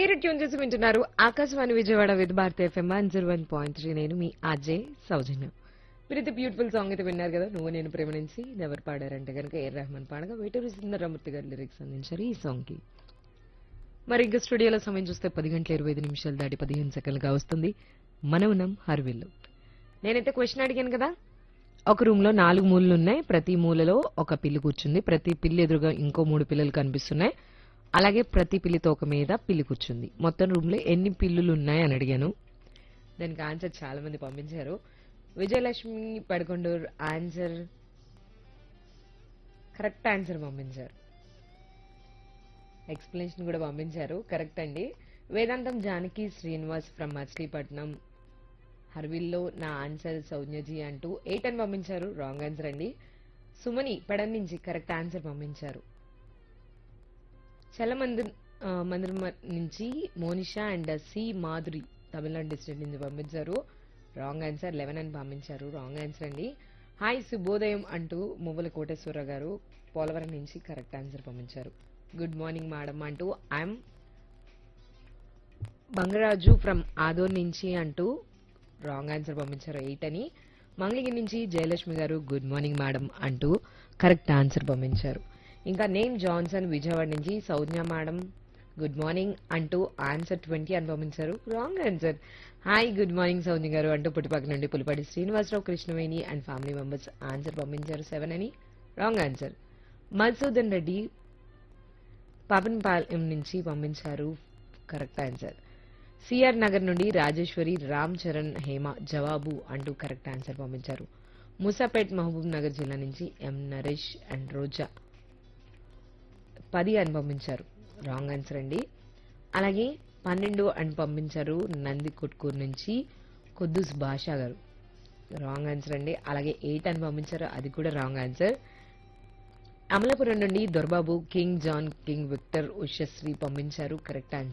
మీరు ట్యూన్ చేసి వింటున్నారు Akashvani Vijayawada with Bharati FM one zero one point three నేను మీ అజయ్ సౌజన్యం మీరు ఇది బ్యూటిఫుల్ సాంగ్ అయితే విన్నారు కదా నువ్వు నేను ప్రేమ నుంచి ఇది ఎవరు పాడారంటే కనుక ఏ రెహమాన్ పాడగా వేటూరి సుందరమూర్తి గారు లిరిక్స్ అందించారు ఈ సాంగ్ కి మరి ఇంకా స్టూడియోలో సమయం చూస్తే పది గంటల ఇరవై ఐదు నిమిషాలు దాటి పదిహేను సెకండ్లుగా వస్తుంది మన ఉన్నాం హర్విల్లు నేనైతే క్వశ్చన్ అడిగాను కదా ఒక రూమ్ లో నాలుగు మూలలు ఉన్నాయి ప్రతి మూలలో ఒక పిల్లి కూర్చుంది ప్రతి పిల్లి ఎదురుగా ఇంకో మూడు పిల్లలు కనిపిస్తున్నాయి అలాగే ప్రతి పిల్లి తోక మీద పిల్లి కూర్చుంది మొత్తం రూమ్ లో ఎన్ని పిల్లులు ఉన్నాయి అని అడిగాను దానికి ఆన్సర్ చాలా మంది పంపించారు Vijayalakshmi Padakonduru answer correct answer పంపించారు ఎక్స్ప్లెనేషన్ కూడా పంపించారు కరెక్ట్ అండి వేదాంతం జానకి శ్రీనివాస్ ఫ్రమ్ మచిలీపట్నం హర్విల్లో నా ఆన్సర్ సౌజ్ఞజీ అంటూ ఎయిట్ అని పంపించారు రాంగ్ ఆన్సర్ అండి సుమని పడన్ నుంచి కరెక్ట్ ఆన్సర్ పంపించారు చలమందిర్ ఆ, మందిరం నుంచి Monisha and C Madhuri Tamil Nadu district నుంచి పంపించారు రాంగ్ ఆన్సర్ లెవెన్ అని పంపించారు రాంగ్ ఆన్సర్ అండి హాయ్ శుభోదయం అంటూ మువ్వల కోటేశ్వర గారు పోలవరం నుంచి కరెక్ట్ ఆన్సర్ పంపించారు గుడ్ మార్నింగ్ మేడం అంటూ ఐఎమ్ బంగరాజు ఫ్రమ్ ఆదోర్ నుంచి అంటూ రాంగ్ ఆన్సర్ పంపించారు ఎయిట్ అని మంగళగిరి నుంచి జయలక్ష్మి గారు గుడ్ మార్నింగ్ మేడం అంటూ కరెక్ట్ ఆన్సర్ పంపించారు ఇంకా నేమ్ జాన్సన్ విజయవాడ నుంచి సౌజ్ఞ మేడం గుడ్ మార్నింగ్ అంటూ ఆన్సర్ ట్వంటీ అని పంపించారు wrong answer hi good morning Soujna గారు అంటూ పుట్టిపక్క నుండి Pulipati Srinivasarao Krishnaveni and family members answer పంపించారు సెవెన్ అని రాంగ్ ఆన్సర్ మధుసూదన్ రెడ్డి పాపన్పాలెం నుంచి పంపించారు కరెక్ట్ ఆన్సర్ సిఆర్ నగర్ నుండి రాజేశ్వరి రామ్ చరణ్ హేమ జవాబు అంటూ కరెక్ట్ ఆన్సర్ పంపించారు ముసాపేట్ మహబూబ్ నగర్ జిల్లా నుంచి ఎం నరేష్ అండ్ రోజా పది అని పంపించారు రాంగ్ ఆన్సర్ అండి అలాగే పన్నెండు అని పంపించారు నంది కొట్కూరు నుంచి కొద్దుస్ భాషా గారు రాంగ్ ఆన్సర్ అండి అలాగే ఎయిట్ అని పంపించారు అది కూడా రాంగ్ ఆన్సర్ అమలాపురం నుండి Dorbabu king John king Victor Ushasri పంపించారు కరెక్ట్ ఆన్సర్